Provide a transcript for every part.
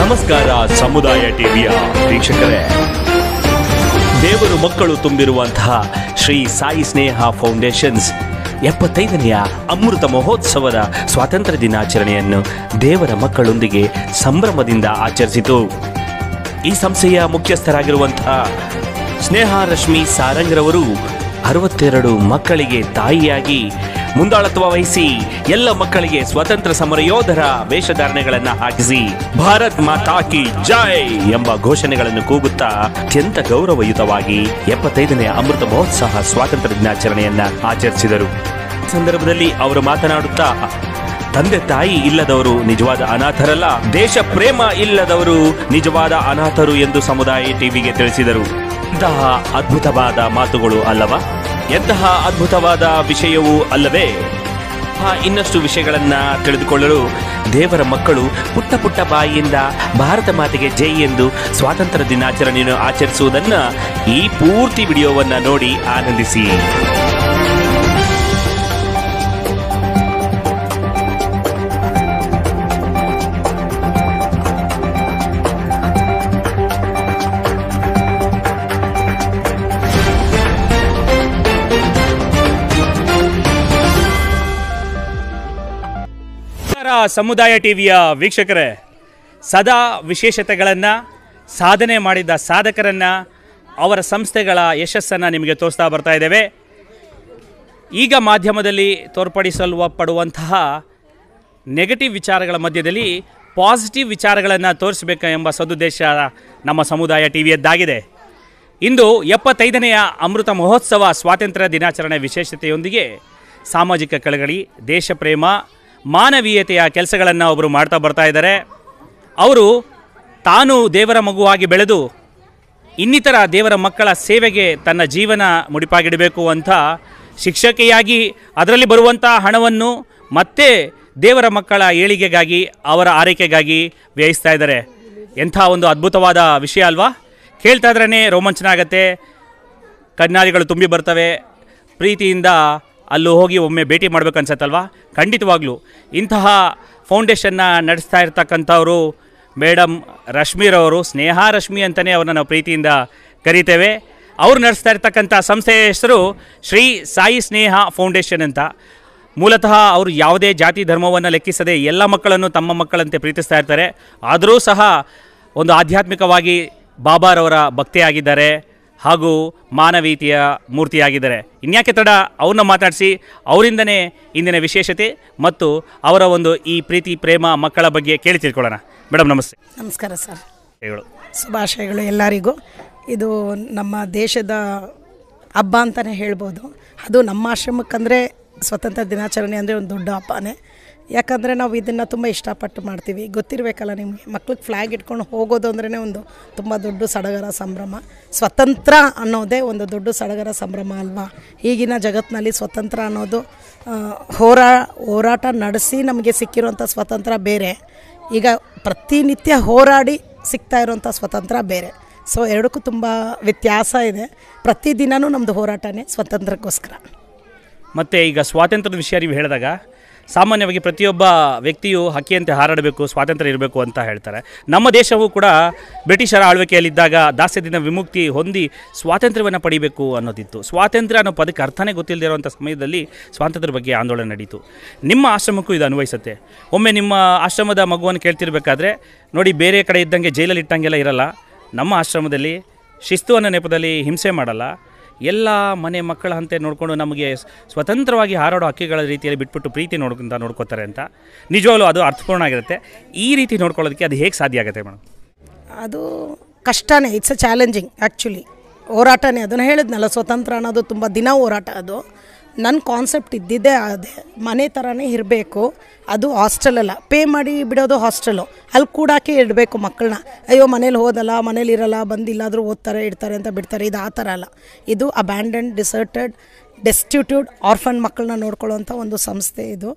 ನಮಸ್ಕಾರ ಸಮುದಾಯ ಟಿವಿಯ ವೀಕ್ಷಕರೇ ದೇವರು ಮಕ್ಕಳು ತುಂಬಿರುವಂತಹ ಶ್ರೀ ಸಾಯಿ ಸ್ನೇಹ ಫೌಂಡೇಶನ್ಸ್ ಎಪ್ಪತ್ತೈದನೆಯ ಅಮೃತ ಮಹೋತ್ಸವದ ಸ್ವಾತಂತ್ರ್ಯ ದಿನಾಚರಣೆಯನ್ನು ದೇವರ ಮಕ್ಕಳೊಂದಿಗೆ ಸಂಭ್ರಮದಿಂದ ಆಚರಿಸಿತು ಈ ಸಂಸ್ಥೆಯ ಮುಖ್ಯಸ್ಥರಾಗಿರುವಂತಹ ಸ್ನೇಹ ರಶ್ಮಿ ಸಾರಂಗ್ರವರು ಅರವತ್ತೆರಡು ಮಕ್ಕಳಿಗೆ ತಾಯಿಯಾಗಿ ಮುಂದಾಳತ್ವ ವಹಿಸಿ ಎಲ್ಲ ಮಕ್ಕಳಿಗೆ ಸ್ವತಂತ್ರ ಸಮರ ಯೋಧರ ವೇಷಧಾರಣೆಗಳನ್ನು ಹಾಕಿಸಿ ಭಾರತ್ ಮಾತಾ ಕಿ ಜೈ ಎಂಬ ಘೋಷಣೆಗಳನ್ನು ಕೂಗುತ್ತಾ ಅತ್ಯಂತ ಗೌರವಯುತವಾಗಿ ಎಪ್ಪತ್ತೈದನೇ ಅಮೃತ ಮಹೋತ್ಸವ ಸ್ವಾತಂತ್ರ್ಯ ದಿನಾಚರಣೆಯನ್ನ ಆಚರಿಸಿದರು ಈ ಸಂದರ್ಭದಲ್ಲಿ ಅವರು ಮಾತನಾಡುತ್ತಾ ತಂದೆ ತಾಯಿ ಇಲ್ಲದವರು ನಿಜವಾದ ಅನಾಥರಲ್ಲ ದೇಶ ಪ್ರೇಮ ಇಲ್ಲದವರು ನಿಜವಾದ ಅನಾಥರು ಎಂದು ಸಮುದಾಯ ಟಿವಿಗೆ ತಿಳಿಸಿದರು ಇಂತಹ ಅದ್ಭುತವಾದ ಮಾತುಗಳು ಅಲ್ಲವಾ ಎಂತಹ ಅದ್ಭುತವಾದ ವಿಷಯವೂ ಅಲ್ಲವೇ ಆ ಇನ್ನಷ್ಟು ವಿಷಯಗಳನ್ನ ತಿಳಿದುಕೊಳ್ಳಲು ದೇವರ ಮಕ್ಕಳು ಪುಟ್ಟ ಪುಟ್ಟ ಬಾಯಿಯಿಂದ ಭಾರತ ಮಾತೆಗೆ ಜೈ ಎಂದು ಸ್ವಾತಂತ್ರ್ಯ ದಿನಾಚರಣೆಯನ್ನು ಆಚರಿಸುವುದನ್ನ ಈ ಪೂರ್ತಿ ವಿಡಿಯೋವನ್ನ ನೋಡಿ ಆನಂದಿಸಿ ನಮಸ್ಕಾರ ಸಮುದಾಯ ಟಿವಿಯ ವೀಕ್ಷಕರೇ ಸದಾ ವಿಶೇಷತೆಗಳನ್ನು ಸಾಧನೆ ಮಾಡಿದ ಸಾಧಕರನ್ನು ಅವರ ಸಂಸ್ಥೆಗಳ ಯಶಸ್ಸನ್ನು ನಿಮಗೆ ತೋರಿಸ್ತಾ ಬರ್ತಾ ಇದ್ದೇವೆ ಈಗ ಮಾಧ್ಯಮದಲ್ಲಿ ತೋರ್ಪಡಿಸಲ್ವ ಪಡುವಂತಹ ನೆಗೆಟಿವ್ ವಿಚಾರಗಳ ಮಧ್ಯದಲ್ಲಿ ಪಾಸಿಟಿವ್ ವಿಚಾರಗಳನ್ನು ತೋರಿಸಬೇಕು ಎಂಬ ಸದುದ್ದೇಶ ನಮ್ಮ ಸಮುದಾಯ ಟಿವಿಯದ್ದಾಗಿದೆ ಇಂದು ಎಪ್ಪತ್ತೈದನೆಯ ಅಮೃತ ಮಹೋತ್ಸವ ಸ್ವಾತಂತ್ರ್ಯ ದಿನಾಚರಣೆ ವಿಶೇಷತೆಯೊಂದಿಗೆ ಸಾಮಾಜಿಕ ಕಳಕಳಿ ದೇಶ ಪ್ರೇಮ ಮಾನವೀಯತೆಯ ಕೆಲಸಗಳನ್ನು ಒಬ್ಬರು ಮಾಡ್ತಾ ಬರ್ತಾ ಇದ್ದಾರೆ ಅವರು ತಾನು ದೇವರ ಮಗುವಾಗಿ ಬೆಳೆದು ಇನ್ನಿತರ ದೇವರ ಮಕ್ಕಳ ಸೇವೆಗೆ ತನ್ನ ಜೀವನ ಮುಡಿಪಾಗಿಡಬೇಕು ಅಂತ ಶಿಕ್ಷಕಿಯಾಗಿ ಅದರಲ್ಲಿ ಬರುವಂಥ ಹಣವನ್ನು ಮತ್ತೆ ದೇವರ ಮಕ್ಕಳ ಏಳಿಗೆಗಾಗಿ ಅವರ ಆರೈಕೆಗಾಗಿ ವ್ಯಯಿಸ್ತಾ ಇದ್ದಾರೆ ಎಂಥ ಒಂದು ಅದ್ಭುತವಾದ ವಿಷಯ ಅಲ್ವಾ ಕೇಳ್ತಾ ಇದ್ರೇ ರೋಮಾಂಚನ ಆಗತ್ತೆ ಕಣ್ಣಾಲಿಗಳು ತುಂಬಿ ಬರ್ತವೆ ಪ್ರೀತಿಯಿಂದ ಅಲ್ಲೂ ಹೋಗಿ ಒಮ್ಮೆ ಭೇಟಿ ಮಾಡ್ಬೇಕು ಅನ್ಸತ್ತಲ್ವಾ ಖಂಡಿತವಾಗ್ಲೂ ಇಂತಹ ಫೌಂಡೇಶನ್ನ ನಡೆಸ್ತಾ ಇರ್ತಕ್ಕಂಥವರು ಮೇಡಮ್ ರಶ್ಮಿರವರು ಸ್ನೇಹ ರಶ್ಮಿ ಅಂತಲೇ ಅವ್ರನ್ನ ನಾವು ಪ್ರೀತಿಯಿಂದ ಕರಿತೇವೆ ಅವ್ರು ನಡೆಸ್ತಾ ಇರ್ತಕ್ಕಂಥ ಸಂಸ್ಥೆಯ ಹೆಸರು ಶ್ರೀ ಸಾಯಿ ಸ್ನೇಹ ಫೌಂಡೇಶನ್ ಅಂತ ಮೂಲತಃ ಅವರು ಯಾವುದೇ ಜಾತಿ ಧರ್ಮವನ್ನು ಲೆಕ್ಕಿಸದೆ ಎಲ್ಲ ಮಕ್ಕಳನ್ನು ತಮ್ಮ ಮಕ್ಕಳಂತೆ ಪ್ರೀತಿಸ್ತಾ ಇರ್ತಾರೆ ಆದರೂ ಸಹ ಒಂದು ಆಧ್ಯಾತ್ಮಿಕವಾಗಿ ಬಾಬಾರವರ ಭಕ್ತಿಯಾಗಿದ್ದಾರೆ ಹಾಗೂ ಮಾನವೀಯತೆಯ ಮೂರ್ತಿಯಾಗಿದ್ದಾರೆ ಇನ್ಯಾಕೆ ತಡ ಅವ್ರನ್ನ ಮಾತಾಡಿಸಿ ಅವರಿಂದನೇ ಇಂದಿನ ವಿಶೇಷತೆ ಮತ್ತು ಅವರ ಒಂದು ಈ ಪ್ರೀತಿ ಪ್ರೇಮ ಮಕ್ಕಳ ಬಗ್ಗೆ ಕೇಳಿ ತಿಳ್ಕೊಳ್ಳೋಣ ಮೇಡಮ್ ನಮಸ್ತೆ ನಮಸ್ಕಾರ ಸರ್ ಹೇಳು ಶುಭಾಶಯಗಳು ಎಲ್ಲರಿಗೂ ಇದು ನಮ್ಮ ದೇಶದ ಹಬ್ಬ ಅಂತಲೇ ಹೇಳ್ಬೋದು ಅದು ನಮ್ಮ ಆಶ್ರಮಕ್ಕಂದರೆ ಸ್ವತಂತ್ರ ದಿನಾಚರಣೆ ಅಂದರೆ ಒಂದು ದೊಡ್ಡ ಹಬ್ಬನೇ ಯಾಕಂದರೆ ನಾವು ಇದನ್ನು ತುಂಬ ಇಷ್ಟಪಟ್ಟು ಮಾಡ್ತೀವಿ ಗೊತ್ತಿರಬೇಕಲ್ಲ ನಿಮಗೆ ಮಕ್ಳಿಗೆ ಫ್ಲ್ಯಾಗ್ ಇಟ್ಕೊಂಡು ಹೋಗೋದು ಅಂದ್ರೇ ಒಂದು ತುಂಬ ದೊಡ್ಡ ಸಡಗರ ಸಂಭ್ರಮ ಸ್ವತಂತ್ರ ಅನ್ನೋದೇ ಒಂದು ದೊಡ್ಡ ಸಡಗರ ಸಂಭ್ರಮ ಅಲ್ವಾ ಈಗಿನ ಜಗತ್ತಿನಲ್ಲಿ ಸ್ವತಂತ್ರ ಅನ್ನೋದು ಆ, ಹೋರಾ ಹೋರಾಟ ನಡೆಸಿ ನಮಗೆ ಸಿಕ್ಕಿರುವಂಥ ಸ್ವತಂತ್ರ ಬೇರೆ ಈಗ ಪ್ರತಿನಿತ್ಯ ಹೋರಾಡಿ ಸಿಗ್ತಾ ಇರೋಂಥ ಸ್ವತಂತ್ರ ಬೇರೆ ಸೊ ಎರಡಕ್ಕೂ ತುಂಬ ವ್ಯತ್ಯಾಸ ಇದೆ ಪ್ರತಿದಿನವೂ ನಮ್ಮದು ಹೋರಾಟನೇ ಸ್ವತಂತ್ರಕ್ಕೋಸ್ಕರ ಮತ್ತು ಈಗ ಸ್ವಾತಂತ್ರ್ಯದ ವಿಷಯ ನೀವು ಹೇಳಿದಾಗ ಸಾಮಾನ್ಯವಾಗಿ ಪ್ರತಿಯೊಬ್ಬ ವ್ಯಕ್ತಿಯು ಹಕ್ಕಿಯಂತೆ ಹಾರಾಡಬೇಕು ಸ್ವಾತಂತ್ರ್ಯ ಇರಬೇಕು ಅಂತ ಹೇಳ್ತಾರೆ ನಮ್ಮ ದೇಶವು ಕೂಡ ಬ್ರಿಟಿಷರ ಆಳ್ವಿಕೆಯಲ್ಲಿದ್ದಾಗ ದಾಸ್ಯದಿಂದ ವಿಮುಕ್ತಿ ಹೊಂದಿ ಸ್ವಾತಂತ್ರ್ಯವನ್ನು ಪಡಿಬೇಕು ಅನ್ನೋದಿತ್ತು ಸ್ವಾತಂತ್ರ್ಯ ಅನ್ನೋ ಪದಕ್ಕೆ ಅರ್ಥನೇ ಗೊತ್ತಿಲ್ಲದೆ ಇರುವಂಥ ಸಮಯದಲ್ಲಿ ಸ್ವಾತಂತ್ರ್ಯ ಬಗ್ಗೆ ಆಂದೋಲನ ನಡೀತು ನಿಮ್ಮ ಆಶ್ರಮಕ್ಕೂ ಇದು ಅನ್ವಯಿಸುತ್ತೆ ಒಮ್ಮೆ ನಿಮ್ಮ ಆಶ್ರಮದ ಮಗುವನ್ನು ಕೇಳ್ತಿರ್ಬೇಕಾದ್ರೆ ನೋಡಿ ಬೇರೆ ಕಡೆ ಇದ್ದಂಗೆ ಜೈಲಲ್ಲಿ ಇಟ್ಟಂಗೆಲ್ಲ ಇರಲ್ಲ ನಮ್ಮ ಆಶ್ರಮದಲ್ಲಿ ಶಿಸ್ತು ಅನ್ನೋ ನೆಪದಲ್ಲಿ ಹಿಂಸೆ ಮಾಡಲ್ಲ ಎಲ್ಲ ಮನೆ ಮಕ್ಕಳ ಅಂತೆ ನೋಡಿಕೊಂಡು ನಮಗೆ ಸ್ವತಂತ್ರವಾಗಿ ಹಾರಾಡೋ ಹಕ್ಕಿಗಳ ರೀತಿಯಲ್ಲಿ ಬಿಟ್ಬಿಟ್ಟು ಪ್ರೀತಿ ನೋಡ್ಕೊಂತ ನೋಡ್ಕೋತಾರೆ ಅಂತ ನಿಜವಾಗ್ಲೂ ಅದು ಅರ್ಥಪೂರ್ಣ ಆಗಿರುತ್ತೆ ಈ ರೀತಿ ನೋಡ್ಕೊಳ್ಳೋದಕ್ಕೆ ಅದು ಹೇಗೆ ಸಾಧ್ಯ ಆಗುತ್ತೆ ಮೇಡಮ್ ಅದು ಕಷ್ಟನೇ ಇಟ್ಸ್ ಅ ಚಾಲೆಂಜಿಂಗ್ ಆ್ಯಕ್ಚುಲಿ ಹೋರಾಟನೇ ಅದನ್ನು ಹೇಳಿದ್ನಲ್ಲ ಸ್ವತಂತ್ರ ಅನ್ನೋದು ತುಂಬ ದಿನ ಹೋರಾಟ ಅದು ನನ್ನ ಕಾನ್ಸೆಪ್ಟ್ ಇದ್ದಿದ್ದೇ ಅದೇ ಮನೆ ಥರನೇ ಇರಬೇಕು ಅದು ಹಾಸ್ಟೆಲ್ ಅಲ್ಲ ಪೇ ಮಾಡಿ ಬಿಡೋದು ಹಾಸ್ಟೆಲು ಅಲ್ಲಿ ಕೂಡಾಕೆ ಇಡಬೇಕು ಮಕ್ಕಳನ್ನ ಅಯ್ಯೋ ಮನೇಲಿ ಹೋದಲ್ಲ ಮನೇಲಿ ಇರಲ್ಲ ಬಂದಿಲ್ಲಾದರೂ ಓದ್ತಾರೆ ಇಡ್ತಾರೆ ಅಂತ ಬಿಡ್ತಾರೆ ಇದು ಆ ಥರ ಅಲ್ಲ ಇದು ಅಬ್ಯಾಂಡನ್ ಡಿಸರ್ಟೆಡ್ ಡೆಸ್ಟ್ಯೂಟ್ಯೂಡ್ ಆರ್ಫನ್ ಮಕ್ಕಳನ್ನ ನೋಡ್ಕೊಳ್ಳೋವಂಥ ಒಂದು ಸಂಸ್ಥೆ ಇದು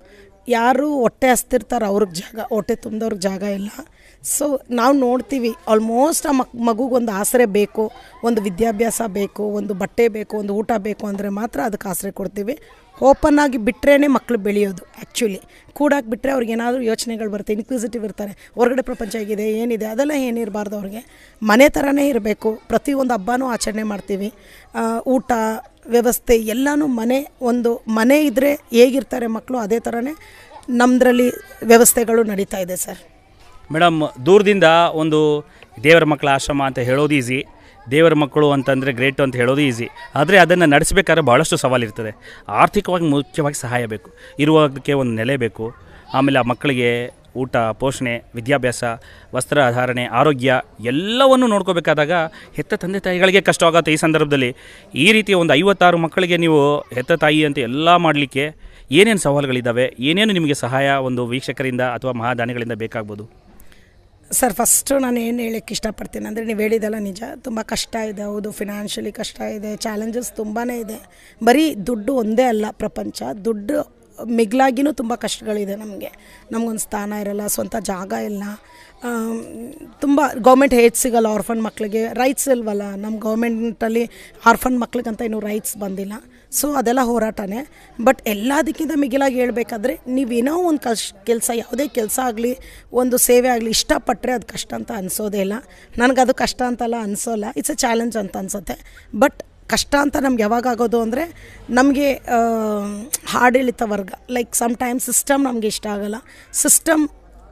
ಯಾರು ಹೊಟ್ಟೆ ಹಸ್ತಿರ್ತಾರೆ ಅವ್ರಿಗೆ ಜಾಗ ಹೊಟ್ಟೆ ತುಂಬಿದವ್ರಿಗೆ ಜಾಗ ಇಲ್ಲ ಸೊ ನಾವು ನೋಡ್ತೀವಿ ಆಲ್ಮೋಸ್ಟ್ ಆ ಮಕ್ ಮಗುಗೊಂದು ಆಸರೆ ಬೇಕು ಒಂದು ವಿದ್ಯಾಭ್ಯಾಸ ಬೇಕು ಒಂದು ಬಟ್ಟೆ ಬೇಕು ಒಂದು ಊಟ ಬೇಕು ಅಂದರೆ ಮಾತ್ರ ಅದಕ್ಕೆ ಆಸರೆ ಕೊಡ್ತೀವಿ ಓಪನ್ ಆಗಿ ಬಿಟ್ರೇ ಮಕ್ಕಳು ಬೆಳೆಯೋದು ಆ್ಯಕ್ಚುಲಿ ಕೂಡಾಕ್ ಬಿಟ್ಟರೆ ಅವ್ರಿಗೆ ಏನಾದರೂ ಯೋಚನೆಗಳು ಬರುತ್ತೆ ಇನ್ಕ್ವಿಸಿಟಿವ್ ಇರ್ತಾರೆ ಹೊರಗಡೆ ಪ್ರಪಂಚ ಹೇಗಿದೆ ಏನಿದೆ ಅದೆಲ್ಲ ಏನಿರಬಾರ್ದು ಅವ್ರಿಗೆ ಮನೆ ಥರನೇ ಇರಬೇಕು ಪ್ರತಿಯೊಂದು ಹಬ್ಬನೂ ಆಚರಣೆ ಮಾಡ್ತೀವಿ ಆ, ಊಟ ವ್ಯವಸ್ಥೆ ಎಲ್ಲನೂ ಮನೆ ಒಂದು ಮನೆ ಇದ್ದರೆ ಹೇಗಿರ್ತಾರೆ ಮಕ್ಕಳು ಅದೇ ಥರನೇ ನಮ್ಮದ್ರಲ್ಲಿ ವ್ಯವಸ್ಥೆಗಳು ನಡೀತಾ ಇದೆ ಸರ್ ಮೇಡಮ್ ದೂರದಿಂದ ಒಂದು ದೇವರ ಮಕ್ಕಳ ಆಶ್ರಮ ಅಂತ ಹೇಳೋದು ಈಸಿ ದೇವರ ಮಕ್ಕಳು ಅಂತಂದರೆ ಗ್ರೇಟ್ ಅಂತ ಹೇಳೋದು ಈಸಿ ಆದರೆ ಅದನ್ನು ನಡೆಸಬೇಕಾದ್ರೆ ಭಾಳಷ್ಟು ಸವಾಲಿರ್ತದೆ ಆರ್ಥಿಕವಾಗಿ ಮುಖ್ಯವಾಗಿ ಸಹಾಯ ಬೇಕು ಇರುವುದಕ್ಕೆ ಒಂದು ನೆಲೆ ಬೇಕು ಆಮೇಲೆ ಆ ಮಕ್ಕಳಿಗೆ ಊಟ ಪೋಷಣೆ ವಿದ್ಯಾಭ್ಯಾಸ ವಸ್ತ್ರಧಾರಣೆ ಆರೋಗ್ಯ ಎಲ್ಲವನ್ನು ನೋಡ್ಕೋಬೇಕಾದಾಗ ಹೆತ್ತ ತಂದೆ ತಾಯಿಗಳಿಗೆ ಕಷ್ಟ ಆಗುತ್ತೆ ಈ ಸಂದರ್ಭದಲ್ಲಿ ಈ ರೀತಿಯ ಒಂದು ಐವತ್ತಾರು ಮಕ್ಕಳಿಗೆ ನೀವು ಹೆತ್ತ ತಾಯಿ ಅಂತ ಎಲ್ಲ ಮಾಡಲಿಕ್ಕೆ ಏನೇನು ಸವಾಲುಗಳಿದ್ದಾವೆ ಏನೇನು ನಿಮಗೆ ಸಹಾಯ ಒಂದು ವೀಕ್ಷಕರಿಂದ ಅಥವಾ ಮಹಾದಾನಿಗಳಿಂದ ಬೇಕಾಗ್ಬೋದು ಸರ್ ಫಸ್ಟು ನಾನು ಏನು ಹೇಳಕ್ಕೆ ಇಷ್ಟಪಡ್ತೀನಿ ಅಂದರೆ ನೀವು ಹೇಳಿದೆಲ್ಲ ನಿಜ ತುಂಬ ಕಷ್ಟ ಇದೆ ಹೌದು ಫಿನಾನ್ಷಿಯಲಿ ಕಷ್ಟ ಇದೆ ಚಾಲೆಂಜಸ್ ತುಂಬಾ ಇದೆ ಬರೀ ದುಡ್ಡು ಒಂದೇ ಅಲ್ಲ ಪ್ರಪಂಚ ದುಡ್ಡು ಮಿಗ್ಲಾಗಿನೂ ತುಂಬ ಕಷ್ಟಗಳಿದೆ ನಮಗೆ ನಮಗೊಂದು ಸ್ಥಾನ ಇರಲ್ಲ ಸ್ವಂತ ಜಾಗ ಇಲ್ಲ ಆಮ್, ತುಂಬ ಗೌರ್ಮೆಂಟ್ ಹೇಟ್ ಸಿಗಲ್ಲ ಆರ್ಫನ್ ಮಕ್ಕಳಿಗೆ ರೈಟ್ಸ್ ಇಲ್ವಲ್ಲ ನಮ್ಮ ಗೌರ್ಮೆಂಟಲ್ಲಿ ಆರ್ಫನ್ ಮಕ್ಳಿಗಂತ ಇನ್ನೂ ರೈಟ್ಸ್ ಬಂದಿಲ್ಲ ಸೊ ಅದೆಲ್ಲ ಹೋರಾಟನೇ ಬಟ್ ಎಲ್ಲದಕ್ಕಿಂತ ಮಿಗಿಲಾಗಿ ಹೇಳ್ಬೇಕಾದ್ರೆ ನೀವೇನೋ ಒಂದು ಕಶ್ ಕೆಲಸ ಯಾವುದೇ ಕೆಲಸ ಆಗಲಿ ಒಂದು ಸೇವೆ ಆಗಲಿ ಇಷ್ಟಪಟ್ಟರೆ ಅದು ಕಷ್ಟ ಅಂತ ಅನಿಸೋದೇ ಇಲ್ಲ ನನಗದು ಕಷ್ಟ ಅಂತಲ್ಲ ಅನಿಸೋಲ್ಲ ಇಟ್ಸ್ ಎ ಚಾಲೆಂಜ್ ಅಂತ ಅನಿಸುತ್ತೆ ಬಟ್ ಕಷ್ಟ ಅಂತ ನಮ್ಗೆ ಯಾವಾಗ ಆಗೋದು ಅಂದರೆ ನಮಗೆ ಆಡಳಿತ ವರ್ಗ ಲೈಕ್ ಸಮ್ ಟೈಮ್ ಸಿಸ್ಟಮ್ ನಮಗೆ ಇಷ್ಟ ಆಗಲ್ಲ ಸಿಸ್ಟಮ್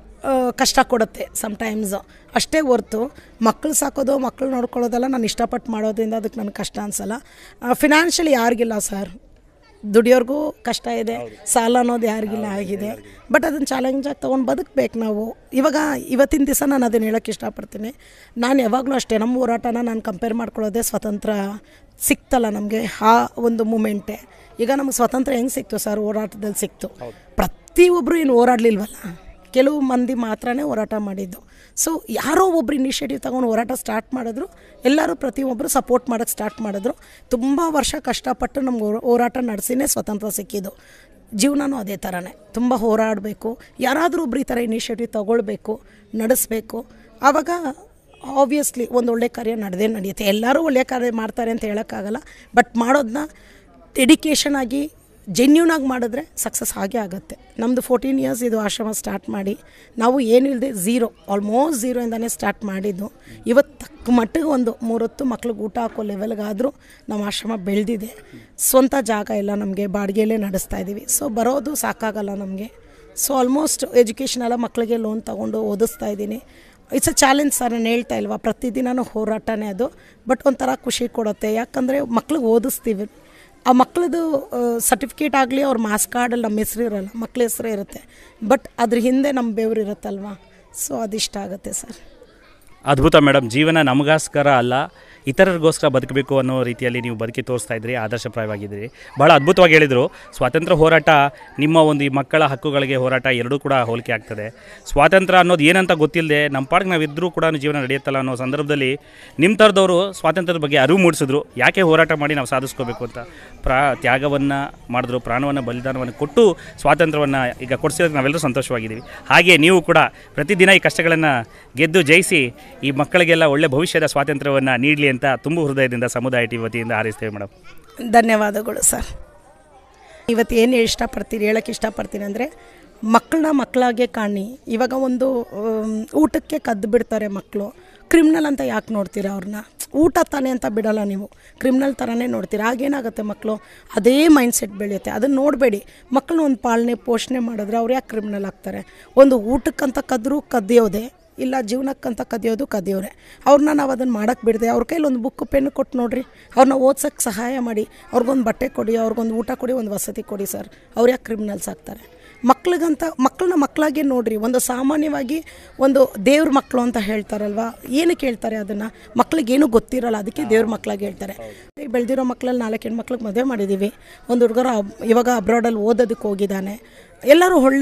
ಕಷ್ಟ ಕೊಡುತ್ತೆ ಸಮ್ಟೈಮ್ಸು ಅಷ್ಟೇ ಹೊರ್ತು ಮಕ್ಕಳು ಸಾಕೋದು ಮಕ್ಕಳು ನೋಡ್ಕೊಳ್ಳೋದೆಲ್ಲ ನಾನು ಇಷ್ಟಪಟ್ಟು ಮಾಡೋದ್ರಿಂದ ಅದಕ್ಕೆ ನನಗೆ ಕಷ್ಟ ಅನಿಸಲ್ಲ ಫಿನಾನ್ಷಿಯಲಿ ಯಾರಿಗಿಲ್ಲ ಸರ್ ದುಡಿಯೋರ್ಗೂ ಕಷ್ಟ ಇದೆ ಸಾಲ ಅನ್ನೋದು ಯಾರಿಗಿಲ್ಲ ಆಗಿದೆ ಬಟ್ ಅದನ್ನು ಚಾಲೆಂಜಾಗಿ ತೊಗೊಂಡು ಬದುಕಬೇಕು ನಾವು ಇವಾಗ ಇವತ್ತಿನ ದಿವಸ ನಾನು ಅದನ್ನು ಹೇಳೋಕ್ಕೆ ಇಷ್ಟಪಡ್ತೀನಿ ನಾನು ಯಾವಾಗಲೂ ಅಷ್ಟೇ ನಮ್ಮ ಹೋರಾಟನ ನಾನು ಕಂಪೇರ್ ಮಾಡ್ಕೊಳ್ಳೋದೇ ಸ್ವತಂತ್ರ ಸಿಕ್ತಲ್ಲ ನಮಗೆ ಆ ಒಂದು ಮೂಮೆಂಟೇ ಈಗ ನಮಗೆ ಸ್ವತಂತ್ರ ಹೆಂಗೆ ಸಿಕ್ತು ಸರ್ ಹೋರಾಟದಲ್ಲಿ ಸಿಕ್ತು ಪ್ರತಿಯೊಬ್ಬರು ಏನು ಹೋರಾಡಲಿಲ್ವಲ್ಲ ಕೆಲವು ಮಂದಿ ಮಾತ್ರನೇ ಹೋರಾಟ ಮಾಡಿದ್ದು ಸೊ ಯಾರೋ ಒಬ್ರು ಇನಿಷಿಯೇಟಿವ್ ತಗೊಂಡು ಹೋರಾಟ ಸ್ಟಾರ್ಟ್ ಮಾಡಿದ್ರು ಎಲ್ಲರೂ ಪ್ರತಿಯೊಬ್ಬರು ಸಪೋರ್ಟ್ ಮಾಡೋಕ್ಕೆ ಸ್ಟಾರ್ಟ್ ಮಾಡಿದ್ರು ತುಂಬ ವರ್ಷ ಕಷ್ಟಪಟ್ಟು ನಮ್ಗೆ ಹೋರ- ಹೋರಾಟ ನಡೆಸಿನೇ ಸ್ವತಂತ್ರ ಸಿಕ್ಕಿದ್ದು ಜೀವನನೂ ಅದೇ ಥರನೇ ತುಂಬ ಹೋರಾಡಬೇಕು ಯಾರಾದರೂ ಒಬ್ರು ಈ ಥರ ಇನಿಷಿಯೇಟಿವ್ ತಗೊಳ್ಬೇಕು ನಡೆಸಬೇಕು ಆವಾಗ ಆಬ್ವಿಯಸ್ಲಿ ಒಂದು ಒಳ್ಳೆ ಕಾರ್ಯ ನಡೆದೇ ನಡೆಯುತ್ತೆ ಎಲ್ಲರೂ ಒಳ್ಳೆ ಕಾರ್ಯ ಮಾಡ್ತಾರೆ ಅಂತ ಹೇಳೋಕ್ಕಾಗಲ್ಲ ಬಟ್ ಮಾಡೋದನ್ನ ಡೆಡಿಕೇಶನ್ ಆಗಿ ಜೆನ್ಯೂನ್ ಆಗಿ ಮಾಡಿದ್ರೆ ಸಕ್ಸಸ್ ಆಗೇ ಆಗುತ್ತೆ ನಮ್ಮದು ಫೋರ್ಟೀನ್ ಇಯರ್ಸ್ ಇದು ಆಶ್ರಮ ಸ್ಟಾರ್ಟ್ ಮಾಡಿ ನಾವು ಏನು ಇಲ್ಲದೆ ಝೀರೋ ಆಲ್ಮೋಸ್ಟ್ ಝೀರೋಯಿಂದನೇ ಸ್ಟಾರ್ಟ್ ಮಾಡಿದ್ದು ಇವತ್ತು ತಕ್ಕ ಮಟ್ಟಿಗೆ ಒಂದು ಮೂರೊತ್ತು ಮಕ್ಳಿಗೆ ಊಟ ಹಾಕೋ ಲೆವೆಲ್ಗಾದರೂ ನಮ್ಮ ಆಶ್ರಮ ಬೆಳೆದಿದೆ ಸ್ವಂತ ಜಾಗ ಇಲ್ಲ ನಮಗೆ ಬಾಡಿಗೆಯಲ್ಲೇ ನಡೆಸ್ತಾ ಇದ್ದೀವಿ ಸೊ ಬರೋದು ಸಾಕಾಗಲ್ಲ ನಮಗೆ ಸೊ ಆಲ್ಮೋಸ್ಟ್ ಎಜುಕೇಷನ್ ಎಲ್ಲ ಮಕ್ಕಳಿಗೆ ಲೋನ್ ತೊಗೊಂಡು ಓದಿಸ್ತಾ ಇದ್ದೀನಿ ಇಟ್ಸ್ ಅ ಚಾಲೆಂಜ್ ಸರ್ ನಾನು ಹೇಳ್ತಾ ಇಲ್ವಾ ಪ್ರತಿದಿನನೂ ಹೋರಾಟನೇ ಅದು ಬಟ್ ಒಂಥರ ಖುಷಿ ಕೊಡುತ್ತೆ ಯಾಕಂದರೆ ಮಕ್ಳಿಗೆ ಓದಿಸ್ತೀವಿ ಆ ಮಕ್ಕಳದು ಸರ್ಟಿಫಿಕೇಟ್ ಆಗಲಿ ಅವ್ರ ಮಾಸ್ ಕಾರ್ಡಲ್ಲಿ ನಮ್ಮ ಹೆಸ್ರು ಇರಲ್ಲ ಮಕ್ಳ ಹೆಸ್ರೇ ಇರುತ್ತೆ ಬಟ್ ಅದ್ರ ಹಿಂದೆ ನಮ್ಮ ಬೆವರು ಇರುತ್ತಲ್ವಾ ಸೊ ಅದಿಷ್ಟ ಆಗುತ್ತೆ ಸರ್ ಅದ್ಭುತ ಮೇಡಮ್ ಜೀವನ ನಮಗೋಸ್ಕರ ಅಲ್ಲ ಇತರರಿಗೋಸ್ಕರ ಬದುಕಬೇಕು ಅನ್ನೋ ರೀತಿಯಲ್ಲಿ ನೀವು ಬದುಕಿ ತೋರಿಸ್ತಾ ಇದ್ರಿ ಆದರ್ಶಪ್ರಾಯವಾಗಿದ್ದೀರಿ ಭಾಳ ಅದ್ಭುತವಾಗಿ ಹೇಳಿದರು ಸ್ವಾತಂತ್ರ್ಯ ಹೋರಾಟ ನಿಮ್ಮ ಒಂದು ಈ ಮಕ್ಕಳ ಹಕ್ಕುಗಳಿಗೆ ಹೋರಾಟ ಎರಡೂ ಕೂಡ ಹೋಲಿಕೆ ಆಗ್ತದೆ ಸ್ವಾತಂತ್ರ್ಯ ಅನ್ನೋದು ಏನಂತ ಗೊತ್ತಿಲ್ಲದೆ ನಮ್ಮ ಪಾಡಿಗೆ ನಾವು ಇದ್ದರೂ ಕೂಡ ಜೀವನ ನಡೆಯುತ್ತಲ್ಲ ಅನ್ನೋ ಸಂದರ್ಭದಲ್ಲಿ ನಿಮ್ಮ ಥರದವರು ಸ್ವಾತಂತ್ರ್ಯದ ಬಗ್ಗೆ ಅರಿವು ಮೂಡಿಸಿದ್ರು ಯಾಕೆ ಹೋರಾಟ ಮಾಡಿ ನಾವು ಸಾಧಿಸ್ಕೋಬೇಕು ಅಂತ ಪ್ರಾ ತ್ಯಾಗವನ್ನು ಮಾಡಿದ್ರು ಪ್ರಾಣವನ್ನು ಬಲಿದಾನವನ್ನು ಕೊಟ್ಟು ಸ್ವಾತಂತ್ರ್ಯವನ್ನು ಈಗ ಕೊಡಿಸಿರೋದು ನಾವೆಲ್ಲರೂ ಸಂತೋಷವಾಗಿದ್ದೀವಿ ಹಾಗೆ ನೀವು ಕೂಡ ಪ್ರತಿದಿನ ಈ ಕಷ್ಟಗಳನ್ನು ಗೆದ್ದು ಜಯಿಸಿ ಈ ಮಕ್ಕಳಿಗೆಲ್ಲ ಒಳ್ಳೆ ಭವಿಷ್ಯದ ಸ್ವಾತಂತ್ರ್ಯವನ್ನು ನೀಡಲಿ ಅಂತ ತುಂಬ ಹೃದಯದಿಂದ ಸಮುದಾಯ ಟಿ ವತಿಯಿಂದ ಹಾರೈಸ್ತೇವೆ ಮೇಡಮ್ ಧನ್ಯವಾದಗಳು ಸರ್ ಇವತ್ತು ಏನು ಇಷ್ಟಪಡ್ತೀನಿ ಹೇಳೋಕ್ಕೆ ಇಷ್ಟಪಡ್ತೀನಿ ಅಂದರೆ ಮಕ್ಕಳನ್ನ ಮಕ್ಕಳಾಗೆ ಕಾಣಿ ಇವಾಗ ಒಂದು ಆಮ್, ಊಟಕ್ಕೆ ಕದ್ದು ಬಿಡ್ತಾರೆ ಮಕ್ಕಳು ಕ್ರಿಮಿನಲ್ ಅಂತ ಯಾಕೆ ನೋಡ್ತೀರಾ ಅವ್ರನ್ನ ಊಟ ತಾನೇ ಅಂತ ಬಿಡಲ್ಲ ನೀವು ಕ್ರಿಮಿನಲ್ ಥರನೇ ನೋಡ್ತೀರಾ ಆಗೇನಾಗುತ್ತೆ ಮಕ್ಕಳು ಅದೇ ಮೈಂಡ್ ಸೆಟ್ ಬೆಳೆಯುತ್ತೆ ಅದನ್ನು ನೋಡಬೇಡಿ ಮಕ್ಕಳನ್ನ ಒಂದು ಪಾಲನೆ ಪೋಷಣೆ ಮಾಡಿದ್ರೆ ಅವ್ರು ಯಾಕೆ ಕ್ರಿಮಿನಲ್ ಆಗ್ತಾರೆ ಒಂದು ಊಟಕ್ಕಂತ ಕದ್ರೂ ಕದಿಯೋದೆ ಇಲ್ಲ ಜೀವನಕ್ಕಂತ ಕದಿಯೋದು ಕದಿಯೋರೆ ಅವ್ರನ್ನ ನಾವು ಅದನ್ನು ಮಾಡೋಕ್ಕೆ ಬಿಡದೆ ಅವ್ರ ಕೈಲಿ ಒಂದು ಬುಕ್ ಪೆನ್ ಕೊಟ್ಟು ನೋಡ್ರಿ ಅವ್ರನ್ನ ಓದ್ಸೋಕ್ಕೆ ಸಹಾಯ ಮಾಡಿ ಅವ್ರಿಗೊಂದು ಬಟ್ಟೆ ಕೊಡಿ ಅವ್ರಿಗೊಂದು ಊಟ ಕೊಡಿ ಒಂದು ವಸತಿ ಕೊಡಿ ಸರ್ ಅವ್ರು ಯಾಕೆ ಕ್ರಿಮಿನಲ್ಸ್ ಆಗ್ತಾರೆ ಮಕ್ಳಿಗಂತ ಮಕ್ಕಳನ್ನ ಮಕ್ಕಳಾಗೆ ನೋಡ್ರಿ ಒಂದು ಸಾಮಾನ್ಯವಾಗಿ ಒಂದು ದೇವ್ರ ಮಕ್ಕಳು ಅಂತ ಹೇಳ್ತಾರಲ್ವಾ ಏನಕ್ಕೆ ಹೇಳ್ತಾರೆ ಅದನ್ನು ಮಕ್ಳಿಗೇನು ಗೊತ್ತಿರಲ್ಲ ಅದಕ್ಕೆ ದೇವ್ರ ಮಕ್ಕಳಾಗಿ ಹೇಳ್ತಾರೆ ಬೆಳೆದಿರೋ ಮಕ್ಕಳಲ್ಲಿ ನಾಲ್ಕು ಹೆಣ್ಮಕ್ಳಿಗೆ ಮದುವೆ ಮಾಡಿದ್ದೀವಿ ಒಂದು ಹುಡುಗರ ಇವಾಗ ಅಬ್ರಾಡಲ್ಲಿ ಓದೋದಕ್ಕೆ ಹೋಗಿದ್ದಾನೆ ಎಲ್ಲರೂ ಒಳ್ಳೆ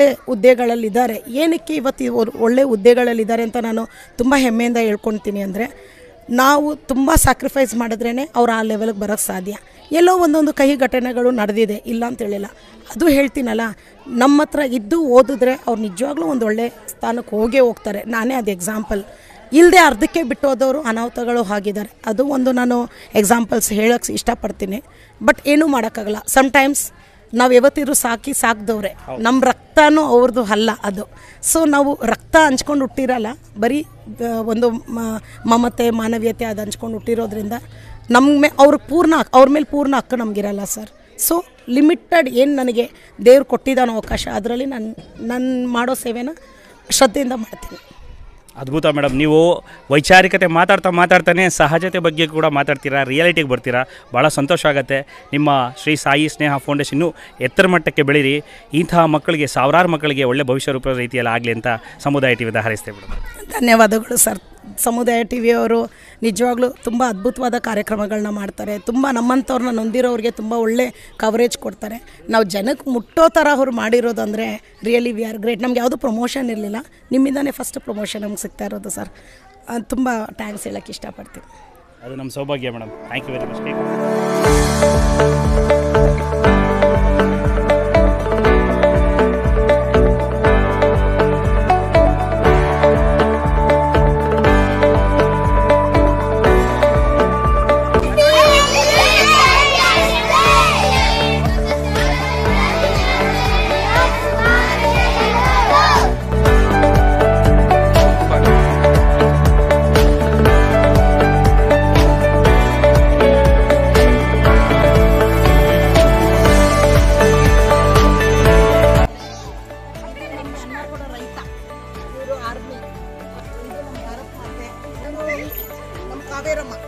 ಹುದ್ದೆಗಳಲ್ಲಿದ್ದಾರೆ ಏನಕ್ಕೆ ಇವತ್ತು ಇವ್ರು ಒಳ್ಳೆ ಹುದ್ದೆಗಳಲ್ಲಿದ್ದಾರೆ ಅಂತ ನಾನು ತುಂಬ ಹೆಮ್ಮೆಯಿಂದ ಹೇಳ್ಕೊಳ್ತೀನಿ ಅಂದರೆ ನಾವು ತುಂಬ ಸ್ಯಾಕ್ರಿಫೈಸ್ ಮಾಡಿದ್ರೇ ಅವ್ರು ಆ ಲೆವೆಲ್ಗೆ ಬರೋಕ್ಕೆ ಸಾಧ್ಯ ಎಲ್ಲೋ ಒಂದೊಂದು ಕಹಿ ಘಟನೆಗಳು ನಡೆದಿದೆ ಇಲ್ಲ ಅಂತ ಹೇಳಿಲ್ಲ ಅದು ಹೇಳ್ತೀನಲ್ಲ ನಮ್ಮ ಹತ್ರ ಇದ್ದು ಓದಿದ್ರೆ ಅವ್ರು ನಿಜವಾಗ್ಲೂ ಒಂದು ಒಳ್ಳೆ ಸ್ಥಾನಕ್ಕೆ ಹೋಗೇ ಹೋಗ್ತಾರೆ ನಾನೇ ಅದು ಎಕ್ಸಾಂಪಲ್ ಇಲ್ಲದೆ ಅರ್ಧಕ್ಕೆ ಬಿಟ್ಟು ಹೋದವರು ಅನಾಹುತಗಳು ಆಗಿದ್ದಾರೆ ಅದು ಒಂದು ನಾನು ಎಕ್ಸಾಂಪಲ್ಸ್ ಹೇಳೋಕ್ಕೆ ಇಷ್ಟಪಡ್ತೀನಿ ಬಟ್ ಏನೂ ಮಾಡೋಕ್ಕಾಗಲ್ಲ ಸಮ್ಟೈಮ್ಸ್ ನಾವು ಯಾವತ್ತಿದ್ರು ಸಾಕಿ ಸಾಕ್ದವ್ರೆ ನಮ್ಮ ರಕ್ತನೂ ಅವ್ರದ್ದು ಅಲ್ಲ ಅದು ಸೊ ನಾವು ರಕ್ತ ಹಂಚ್ಕೊಂಡು ಹುಟ್ಟಿರಲ್ಲ ಬರೀ ಆ, ಒಂದು ಮ- ಮಮತೆ ಮಾನವೀಯತೆ ಅದು ಹಂಚ್ಕೊಂಡು ಹುಟ್ಟಿರೋದ್ರಿಂದ ನಮ್ಮ ಮೇ ಅವ್ರಿಗೆ ಪೂರ್ಣ ಹಕ್- ಅವ್ರ ಮೇಲೆ ಪೂರ್ಣ ಹಕ್ಕು ನಮಗಿರಲ್ಲ ಸರ್ ಸೊ ಲಿಮಿಟೆಡ್ ಏನು ನನಗೆ ದೇವ್ರು ಕೊಟ್ಟಿದ್ದಾನೋ ಅವಕಾಶ ಅದರಲ್ಲಿ ನಾನು ನಾನು ಮಾಡೋ ಸೇವೆನ ಶ್ರದ್ಧೆಯಿಂದ ಮಾಡ್ತೀನಿ ಅದ್ಭುತ ಮೇಡಮ್ ನೀವು ವೈಚಾರಿಕತೆ ಮಾತಾಡ್ತಾ ಮಾತಾಡ್ತಾನೆ ಸಹಜತೆ ಬಗ್ಗೆ ಕೂಡ ಮಾತಾಡ್ತೀರಾ ರಿಯಾಲಿಟಿಗೆ ಬರ್ತೀರಾ ಭಾಳ ಸಂತೋಷ ಆಗುತ್ತೆ ನಿಮ್ಮ ಶ್ರೀ ಸಾಯಿ ಸ್ನೇಹ ಫೌಂಡೇಶನ್ನು ಎತ್ತರ ಮಟ್ಟಕ್ಕೆ ಬೆಳೀರಿ ಇಂತಹ ಮಕ್ಕಳಿಗೆ ಸಾವಿರಾರು ಮಕ್ಕಳಿಗೆ ಒಳ್ಳೆ ಭವಿಷ್ಯ ರೂಪ ರೀತಿಯಲ್ಲಿ ಆಗಲಿ ಅಂತ ಸಮುದಾಯ ಟಿವಿದ ಹಾರೈಸ್ತೇವೆ ಮೇಡಮ್ ಧನ್ಯವಾದಗಳು ಸರ್ ಸಮುದಾಯ ಟಿ ವಿಯವರು ನಿಜವಾಗ್ಲೂ ತುಂಬ ಅದ್ಭುತವಾದ ಕಾರ್ಯಕ್ರಮಗಳನ್ನ ಮಾಡ್ತಾರೆ ತುಂಬ ನಮ್ಮಂಥವ್ರನ್ನ ನೊಂದಿರೋರಿಗೆ ತುಂಬ ಒಳ್ಳೆ ಕವರೇಜ್ ಕೊಡ್ತಾರೆ ನಾವು ಜನಕ್ಕೆ ಮುಟ್ಟೋ ಥರ ಅವ್ರು ಮಾಡಿರೋದಂದರೆ ರಿಯಲಿ ವಿ ಆರ್ ಗ್ರೇಟ್ ನಮ್ಗೆ ಯಾವುದೂ ಪ್ರಮೋಷನ್ ಇರಲಿಲ್ಲ ನಿಮ್ಮಿಂದನೇ ಫಸ್ಟ್ ಪ್ರಮೋಷನ್ ನಮ್ಗೆ ಸಿಗ್ತಾ ಇರೋದು ಸರ್ ತುಂಬ ಥ್ಯಾಂಕ್ಸ್ ಹೇಳೋಕ್ಕೆ ಇಷ್ಟಪಡ್ತೀನಿ ಅದು ನಮ್ಮ ಸೌಭಾಗ್ಯ madam thank you very much ನಮ್ಮ ಕಾವೇರಮ್ಮ